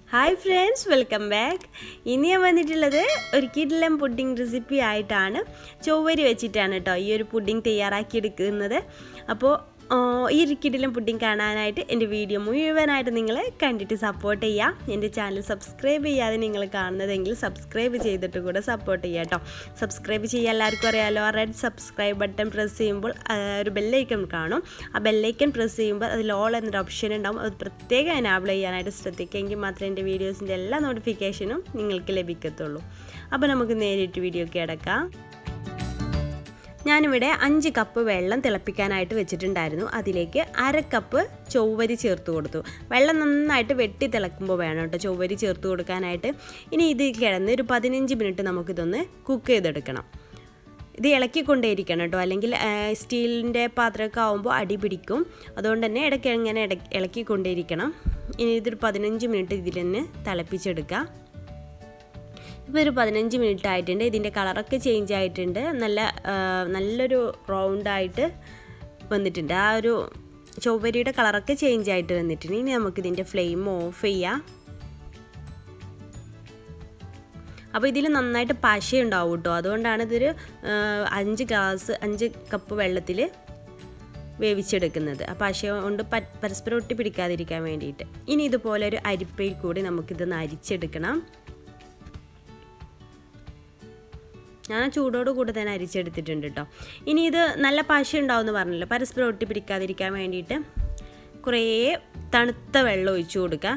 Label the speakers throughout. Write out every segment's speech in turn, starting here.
Speaker 1: Hi friends welcome back ഇനി ഞാൻ വന്നിട്ടുള്ളത് ഒരു കിഡ്ലം പുഡിംഗ് റെസിപ്പി ആയിട്ടാണ് ചൊവ്വരി വെച്ചിട്ടാണ് കേട്ടോ ഈ ഒരു പുഡിംഗ് തയ്യാറാക്കിയെടുക്കുന്നത് അപ്പോൾ ഈ ഒരു കിഡിലും പുഡിംഗ് കാണാനായിട്ട് എൻ്റെ വീഡിയോ മുഴുവനായിട്ട് നിങ്ങൾ കണ്ടിട്ട് സപ്പോർട്ട് ചെയ്യാം എൻ്റെ ചാനൽ സബ്സ്ക്രൈബ് ചെയ്യാതെ നിങ്ങൾ കാണുന്നതെങ്കിൽ സബ്സ്ക്രൈബ് ചെയ്തിട്ട് കൂടെ സപ്പോർട്ട് ചെയ്യാം കേട്ടോ സബ്സ്ക്രൈബ് ചെയ്യാൻ എല്ലാവർക്കും അറിയാമല്ലോ ആ റെഡ് സബ്സ്ക്രൈബ് ബട്ടൺ പ്രസ് ചെയ്യുമ്പോൾ ആ, ഒരു ബെല്ലൈക്കൺ കാണും ആ ബെല്ലൈക്കൺ പ്രസ് ചെയ്യുമ്പോൾ അതിൽ ഓൾ എന്നൊരു ഓപ്ഷൻ ഉണ്ടാവും അത് പ്രത്യേകം എനാബിൾ ചെയ്യാനായിട്ട് ശ്രദ്ധിക്കുമെങ്കിൽ മാത്രമേ എൻ്റെ വീഡിയോസിൻ്റെ എല്ലാ നോട്ടിഫിക്കേഷനും നിങ്ങൾക്ക് ലഭിക്കത്തുള്ളൂ അപ്പോൾ നമുക്ക് നേരിട്ട് വീഡിയോ ഒക്കെ അടക്കാം ഞാനിവിടെ അഞ്ച് കപ്പ് വെള്ളം തിളപ്പിക്കാനായിട്ട് വെച്ചിട്ടുണ്ടായിരുന്നു അതിലേക്ക് അര കപ്പ് ചൊവ്വരി ചേർത്ത് കൊടുത്തു വെള്ളം നന്നായിട്ട് വെട്ടി തിളക്കുമ്പോൾ വേണം കേട്ടോ ചൊവ്വരി ചേർത്ത് കൊടുക്കാനായിട്ട് ഇനി ഇത് കിടന്ന് ഒരു പതിനഞ്ച് മിനിറ്റ് നമുക്കിതൊന്ന് കുക്ക് ചെയ്തെടുക്കണം ഇത് ഇളക്കിക്കൊണ്ടേയിരിക്കണം കേട്ടോ അല്ലെങ്കിൽ സ്റ്റീലിൻ്റെ പാത്രമൊക്കെ ആകുമ്പോൾ അടി പിടിക്കും അതുകൊണ്ട് തന്നെ ഇടയ്ക്ക് ഇങ്ങനെ ഇട ഇളക്കിക്കൊണ്ടേയിരിക്കണം ഇനി ഇതൊരു പതിനഞ്ച് മിനിറ്റ് ഇതിൽ തന്നെ തിളപ്പിച്ചെടുക്കുക ഇപ്പോൾ ഒരു പതിനഞ്ച് മിനിറ്റ് ആയിട്ടുണ്ട് ഇതിൻ്റെ കളറൊക്കെ ചേഞ്ച് ആയിട്ടുണ്ട് നല്ല ആ, നല്ലൊരു റൗണ്ടായിട്ട് വന്നിട്ടുണ്ട് ആ ഒരു ചൊവ്വരിയുടെ കളറൊക്കെ ചേഞ്ച് ആയിട്ട് വന്നിട്ടുണ്ട് ഇനി നമുക്കിതിൻ്റെ ഫ്ലെയിം ഓഫ് ചെയ്യാം അപ്പോൾ ഇതിൽ നന്നായിട്ട് പശ ഉണ്ടാവും കേട്ടോ അതുകൊണ്ടാണ് ഇതൊരു ആ, അഞ്ച് ഗ്ലാസ് അഞ്ച് കപ്പ് വെള്ളത്തിൽ വേവിച്ചെടുക്കുന്നത് ആ പശ കൊണ്ട് പ- പരസ്പരം ഒട്ടി പിടിക്കാതിരിക്കാൻ വേണ്ടിയിട്ട് ഇനി ഇതുപോലെ ഒരു അരിപ്പയിൽ കൂടി നമുക്കിതൊന്ന് അരിച്ചെടുക്കണം ഞാൻ ചൂടോട് കൂടെ തന്നെ അരിച്ചെടുത്തിട്ടുണ്ട് കേട്ടോ ഇനി ഇത് നല്ല പശ ഉണ്ടാവുമെന്ന് പറഞ്ഞല്ലോ പരസ്പരം ഒട്ടി പിടിക്കാതിരിക്കാൻ വേണ്ടിയിട്ട് കുറേ തണുത്ത വെള്ളം ഒഴിച്ചു കൊടുക്കുക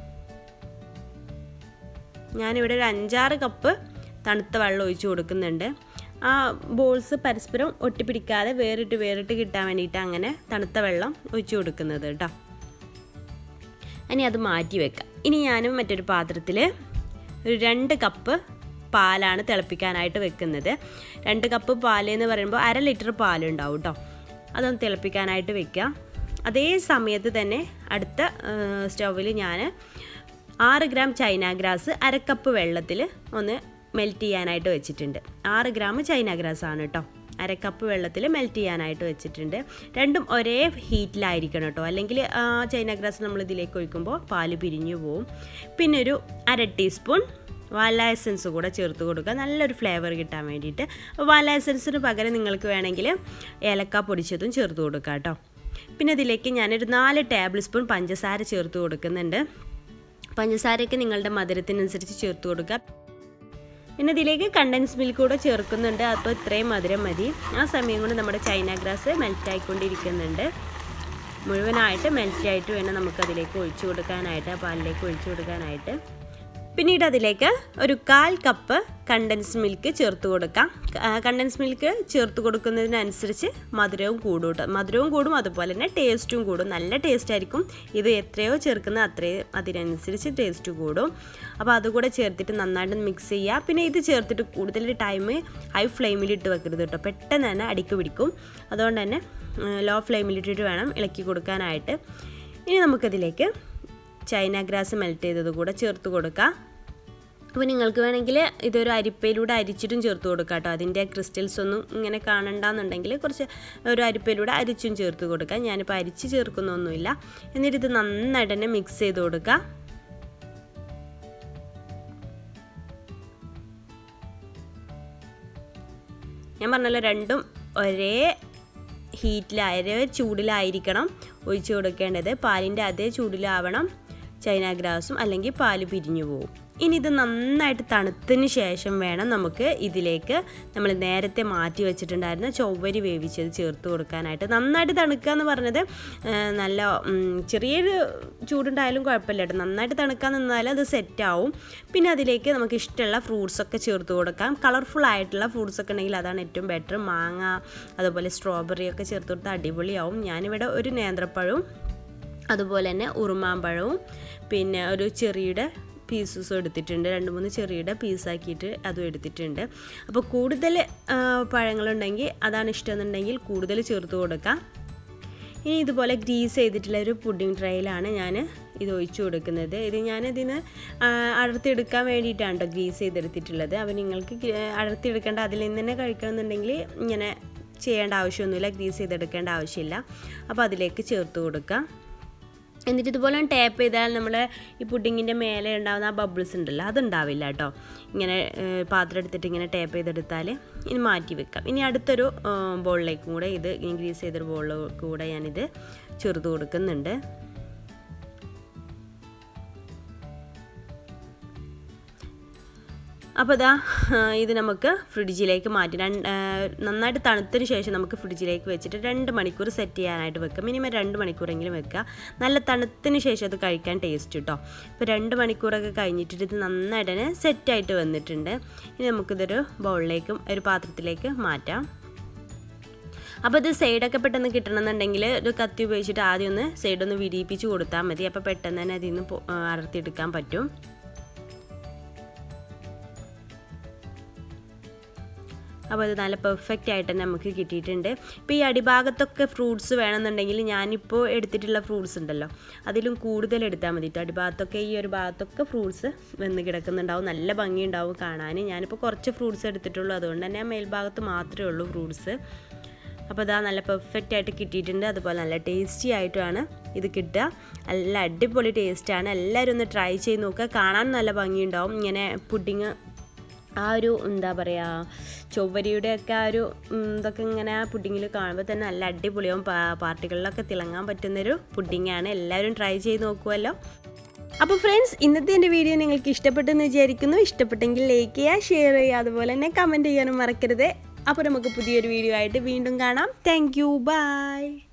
Speaker 1: ഞാനിവിടെ ഒരു അഞ്ചാറ് കപ്പ് തണുത്ത വെള്ളം ഒഴിച്ചു കൊടുക്കുന്നുണ്ട് ആ ബോൾസ് പരസ്പരം ഒട്ടിപ്പിടിക്കാതെ വേറിട്ട് വേറിട്ട് കിട്ടാൻ വേണ്ടിയിട്ട് അങ്ങനെ തണുത്ത വെള്ളം ഒഴിച്ചു കൊടുക്കുന്നത് കേട്ടോ ഇനി അത് മാറ്റി വെക്കാം ഇനി ഞാനും മറ്റൊരു പാത്രത്തിൽ ഒരു രണ്ട് കപ്പ് പാലാണ് തിളപ്പിക്കാനായിട്ട് വെക്കുന്നത് രണ്ട് കപ്പ് പാൽ എന്ന് പറയുമ്പോൾ അര ലിറ്റർ പാലുണ്ടാവും കേട്ടോ അതൊന്ന് തിളപ്പിക്കാനായിട്ട് വെക്കുക അതേ സമയത്ത് തന്നെ അടുത്ത സ്റ്റൗവിൽ ഞാൻ ആറ് ഗ്രാം ചൈന ഗ്രാസ് അര കപ്പ് വെള്ളത്തിൽ ഒന്ന് മെൽറ്റ് ചെയ്യാനായിട്ട് വെച്ചിട്ടുണ്ട് ആറ് ഗ്രാം ചൈന ഗ്രാസ് ആണ് കേട്ടോ അര കപ്പ് വെള്ളത്തിൽ മെൽറ്റ് ചെയ്യാനായിട്ട് വെച്ചിട്ടുണ്ട് രണ്ടും ഒരേ ഹീറ്റിലായിരിക്കണം കേട്ടോ അല്ലെങ്കിൽ ആ, ചൈന ഗ്രാസ് നമ്മൾ ഇതിലേക്ക് ഒഴിക്കുമ്പോൾ പാല് പിരിഞ്ഞു പോവും പിന്നെ ഒരു അര ടീസ്പൂൺ വാല എസൻസ് കൂടെ ചേർത്ത് കൊടുക്കുക നല്ലൊരു ഫ്ലേവർ കിട്ടാൻ വേണ്ടിയിട്ട് വാല എസൻസിന് പകരം നിങ്ങൾക്ക് വേണമെങ്കിൽ ഏലക്ക പൊടിച്ചതും ചേർത്ത് കൊടുക്കുക കേട്ടോ പിന്നെ ഇതിലേക്ക് ഞാനൊരു നാല് ടേബിൾ സ്പൂൺ പഞ്ചസാര ചേർത്ത് കൊടുക്കുന്നുണ്ട് പഞ്ചസാരയൊക്കെ നിങ്ങളുടെ മധുരത്തിനനുസരിച്ച് ചേർത്ത് കൊടുക്കുക പിന്നെ ഇതിലേക്ക് കണ്ടൻസ് മിൽക്ക് കൂടെ ചേർക്കുന്നുണ്ട് അപ്പോൾ ഇത്രയും മധുരം മതി ആ സമയം കൊണ്ട് നമ്മുടെ ചൈന ഗ്രാസ് മെൽറ്റ് ആയിക്കൊണ്ടിരിക്കുന്നുണ്ട് മുഴുവനായിട്ട് മെൽറ്റ് ആയിട്ട് വേണം നമുക്കതിലേക്ക് ഒഴിച്ചു കൊടുക്കാനായിട്ട് ആ പാലിലേക്ക് ഒഴിച്ചു കൊടുക്കാനായിട്ട് പിന്നീട് അതിലേക്ക് ഒരു കാൽ കപ്പ് കണ്ടൻസ് മിൽക്ക് ചേർത്ത് കൊടുക്കാം കണ്ടൻസ് മിൽക്ക് ചേർത്ത് കൊടുക്കുന്നതിനനുസരിച്ച് മധുരവും കൂടും കേട്ടോ മധുരവും കൂടും അതുപോലെ തന്നെ ടേസ്റ്റും കൂടും നല്ല ടേസ്റ്റ് ആയിരിക്കും ഇത് എത്രയോ ചേർക്കുന്ന അത്രയും അതിനനുസരിച്ച് ടേസ്റ്റ് കൂടും അപ്പോൾ അതുകൂടെ ചേർത്തിട്ട് നന്നായിട്ട് മിക്സ് ചെയ്യുക പിന്നെ ഇത് ചേർത്തിട്ട് കൂടുതൽ ടൈം ഹൈ ഫ്ലെയിമിൽ ഇട്ട് വെക്കരുത് കേട്ടോ പെട്ടെന്ന് തന്നെ അടിക്ക് പിടിക്കും അതുകൊണ്ട് തന്നെ ലോ ഫ്ലെയിമിലിട്ടിട്ട് വേണം ഇളക്കി കൊടുക്കാനായിട്ട് ഇനി നമുക്കതിലേക്ക് ചൈന ഗ്രാസ് മെൽറ്റ് ചെയ്തത് കൂടെ ചേർത്ത് കൊടുക്കാം അപ്പോൾ നിങ്ങൾക്ക് വേണമെങ്കിൽ ഇതൊരു അരിപ്പയിലൂടെ അരിച്ചിട്ടും ചേർത്ത് കൊടുക്കാം കേട്ടോ അതിൻ്റെ ക്രിസ്റ്റൽസ് ഒന്നും ഇങ്ങനെ കാണണ്ടെന്നുണ്ടെങ്കിൽ കുറച്ച് ഒരു അരിപ്പയിലൂടെ അരിച്ചും ചേർത്ത് കൊടുക്കാം ഞാനിപ്പോൾ അരിച്ച് ചേർക്കുന്നൊന്നുമില്ല എന്നിട്ട് ഇത് നന്നായിട്ട് തന്നെ മിക്സ് ചെയ്ത് കൊടുക്കുക ഞാൻ പറഞ്ഞല്ലോ രണ്ടും ഒരേ ഹീറ്റിലായ ഒരേ ചൂടിലായിരിക്കണം ഒഴിച്ചു കൊടുക്കേണ്ടത് പാലിൻ്റെ അതേ ചൂടിലാവണം ചൈന ഗ്രാസും അല്ലെങ്കിൽ പാല് പിരിഞ്ഞു പോകും ഇനി ഇത് നന്നായിട്ട് തണുത്തതിന് ശേഷം വേണം നമുക്ക് ഇതിലേക്ക് നമ്മൾ നേരത്തെ മാറ്റി വെച്ചിട്ടുണ്ടായിരുന്ന ചൊവ്വരി വേവിച്ചത് ചേർത്ത് കൊടുക്കാനായിട്ട് നന്നായിട്ട് തണുക്കുക എന്ന് പറഞ്ഞത് ആ, നല്ല ഉം, ചെറിയൊരു ചൂടുണ്ടായാലും കുഴപ്പമില്ല കേട്ടോ നന്നായിട്ട് തണുക്കാൻ നിന്നാലും അത് സെറ്റാവും പിന്നെ അതിലേക്ക് നമുക്ക് ഇഷ്ടമുള്ള ഫ്രൂട്ട്സൊക്കെ ചേർത്ത് കൊടുക്കാം കളർഫുൾ ആയിട്ടുള്ള ഫ്രൂട്ട്സ് ഒക്കെ ഉണ്ടെങ്കിൽ അതാണ് ഏറ്റവും ബെറ്റർ മാങ്ങ അതുപോലെ സ്ട്രോബെറി ഒക്കെ ചേർത്ത് കൊടുത്താൽ അടിപൊളിയാവും ഞാനിവിടെ ഒരു നേന്ത്രപ്പഴവും അതുപോലെ തന്നെ ഉറുമാമ്പഴവും പിന്നെ ഒരു ചെറിയുടെ പീസസും എടുത്തിട്ടുണ്ട് രണ്ട് മൂന്ന് ചെറിയുടെ പീസാക്കിയിട്ട് അതും എടുത്തിട്ടുണ്ട് അപ്പോൾ കൂടുതൽ ആ, പഴങ്ങളുണ്ടെങ്കിൽ അതാണ് ഇഷ്ടമെന്നുണ്ടെങ്കിൽ കൂടുതൽ ചേർത്ത് കൊടുക്കാം ഇനി ഇതുപോലെ ഗ്രീസ് ചെയ്തിട്ടുള്ള ഒരു പുഡിംഗ് ട്രേയിലാണ് ഞാൻ ഇത് ഒഴിച്ചു കൊടുക്കുന്നത് ഇത് ഞാനതിന് അടർത്തിയെടുക്കാൻ വേണ്ടിയിട്ടാണ് കേട്ടോ ഗ്രീസ് ചെയ്തെടുത്തിട്ടുള്ളത് അപ്പോൾ നിങ്ങൾക്ക് ഗ്ര- അടർത്തിയെടുക്കേണ്ട അതിൽ നിന്ന് തന്നെ കഴിക്കണമെന്നുണ്ടെങ്കിൽ ഇങ്ങനെ ചെയ്യേണ്ട ആവശ്യമൊന്നുമില്ല ഗ്രീസ് ചെയ്തെടുക്കേണ്ട ആവശ്യമില്ല അപ്പോൾ അതിലേക്ക് ചേർത്ത് കൊടുക്കുക എന്നിട്ട് ഇതുപോലെ ടാപ്പ് ചെയ്താൽ നമ്മുടെ ഈ പുഡിങ്ങിൻ്റെ മേലെ ഉണ്ടാകുന്ന ആ ബബിൾസ് ഉണ്ടല്ലോ അതുണ്ടാവില്ല കേട്ടോ ഇങ്ങനെ ഏഹ്, പാത്രം എടുത്തിട്ട് ഇങ്ങനെ ടാപ്പ് ചെയ്തെടുത്താൽ ഇനി മാറ്റി വെക്കാം ഇനി അടുത്തൊരു ബോളിലേക്കും കൂടെ ഇത് ഇൻക്രീസ് ചെയ്തൊരു ബോളിലേക്ക് കൂടെ ഞാനിത് ചെറുത് കൊടുക്കുന്നുണ്ട് അപ്പോൾ ഇതാ ഇത് നമുക്ക് ഫ്രിഡ്ജിലേക്ക് മാറ്റി രണ്ട് ആ, നന്നായിട്ട് തണുത്തതിന് ശേഷം നമുക്ക് ഫ്രിഡ്ജിലേക്ക് വെച്ചിട്ട് രണ്ട് മണിക്കൂർ സെറ്റ് ചെയ്യാനായിട്ട് വെക്കാം മിനിമം രണ്ട് മണിക്കൂറെങ്കിലും വെക്കുക നല്ല തണുത്തതിന് ശേഷം അത് കഴിക്കാൻ ടേസ്റ്റ് കിട്ടോ ഇപ്പോൾ രണ്ട് മണിക്കൂറൊക്കെ കഴിഞ്ഞിട്ട് ഇത് നന്നായിട്ട് തന്നെ സെറ്റായിട്ട് വന്നിട്ടുണ്ട് ഇനി നമുക്കിതൊരു ബൗളിലേക്കും ഒരു പാത്രത്തിലേക്ക് മാറ്റാം അപ്പോൾ ഇത് സൈഡൊക്കെ പെട്ടെന്ന് കിട്ടണമെന്നുണ്ടെങ്കിൽ ഒരു കത്തി ഉപയോഗിച്ചിട്ട് ആദ്യം ഒന്ന് സൈഡൊന്ന് വിരിയിപ്പിച്ച് കൊടുത്താൽ മതി അപ്പോൾ പെട്ടെന്ന് തന്നെ അതിൽ നിന്ന് പൊ- ആ, അടർത്തിയെടുക്കാൻ പറ്റും അപ്പോൾ അത് നല്ല പെർഫെക്റ്റ് ആയിട്ട് തന്നെ നമുക്ക് കിട്ടിയിട്ടുണ്ട് ഇപ്പോൾ ഈ അടിഭാഗത്തൊക്കെ ഫ്രൂട്ട്സ് വേണമെന്നുണ്ടെങ്കിൽ ഞാനിപ്പോൾ എടുത്തിട്ടുള്ള ഫ്രൂട്ട്സ് ഉണ്ടല്ലോ അതിലും കൂടുതൽ എടുത്താൽ മതി ട്ടോ. അടിഭാഗത്തൊക്കെ ഈ ഒരു ഭാഗത്തൊക്കെ ഫ്രൂട്ട്സ് വന്ന് കിടക്കുന്നുണ്ടാവും നല്ല ഭംഗിയുണ്ടാവും കാണാൻ ഞാനിപ്പോൾ കുറച്ച് ഫ്രൂട്ട്സ് എടുത്തിട്ടുള്ളൂ അതുകൊണ്ട് തന്നെ ആ മേൽഭാഗത്ത് മാത്രമേ ഉള്ളൂ ഫ്രൂട്ട്സ് അപ്പോൾ ഇതാ നല്ല പെർഫെക്റ്റ് ആയിട്ട് കിട്ടിയിട്ടുണ്ട് അതുപോലെ നല്ല ടേസ്റ്റി ആയിട്ടുമാണ് ഇത് കിട്ടുക നല്ല അടിപൊളി ടേസ്റ്റാണ് എല്ലാവരും ഒന്ന് ട്രൈ ചെയ്ത് നോക്കുക കാണാൻ നല്ല ഭംഗിയുണ്ടാവും ഇങ്ങനെ പുഡിങ് ആ ഒരു എന്താ പറയുക ചൊവ്വരിയുടെ ഒക്കെ ആ ഒരു ഉം, ഇതൊക്കെ ഇങ്ങനെ ആ പുഡിങ്ങിൽ കാണുമ്പോൾ തന്നെ നല്ല അടിപൊളിയാവും പാ- പാർട്ടികളിലൊക്കെ തിളങ്ങാൻ പറ്റുന്നൊരു പുഡിങ്ങാണ് എല്ലാവരും ട്രൈ ചെയ്ത് നോക്കുമല്ലോ അപ്പോൾ ഫ്രണ്ട്സ് ഇന്നത്തെ എൻ്റെ വീഡിയോ നിങ്ങൾക്ക് ഇഷ്ടപ്പെട്ടെന്ന് വിചാരിക്കുന്നു ഇഷ്ടപ്പെട്ടെങ്കിൽ ലൈക്ക് ചെയ്യുക ഷെയർ ചെയ്യുക അതുപോലെ തന്നെ കമൻറ്റ് ചെയ്യാനും മറക്കരുത് അപ്പോൾ നമുക്ക് പുതിയൊരു വീഡിയോ ആയിട്ട് വീണ്ടും കാണാം താങ്ക് യു ബൈ